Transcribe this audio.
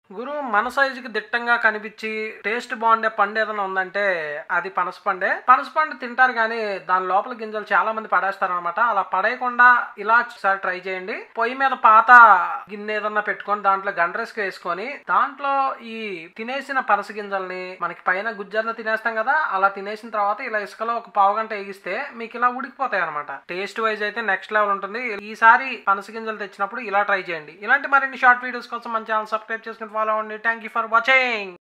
గురు మన సైజుకి దిట్టంగా కనిపించి టేస్ట్ బాగుండే పండు ఏదైనా ఉందంటే అది పనస పండే పనస పండు తింటారు కానీ దాని లోపల గింజలు చాలా మంది పడేస్తారు అనమాట అలా పడేయకుండా ఇలా ఒకసారి ట్రై చేయండి పొయ్యి మీద పాత గిన్నె ఏదన్నా పెట్టుకొని దాంట్లో గండ్రెస్కి వేసుకొని దాంట్లో ఈ తినేసిన పనస గింజల్ని మనకి పైన గుజ్జర్న తినేస్తాం కదా అలా తినేసిన తర్వాత ఇలా ఇసుకలో ఒక పావు గంట వేగిస్తే మీకు ఇలా ఉడికిపోతాయి అనమాట టేస్ట్ వైజ్ అయితే నెక్స్ట్ లెవెల్ ఉంటుంది ఈసారి పనస గింజలు తెచ్చినప్పుడు ఇలా ట్రై చేయండి ఇలాంటి మరిన్ని షార్ట్ వీడియోస్ కోసం మన ఛానల్ సబ్స్క్రైబ్ చేసుకుని ఫాలో అవ్వండి థ్యాంక్ యూ ఫర్ వాచింగ్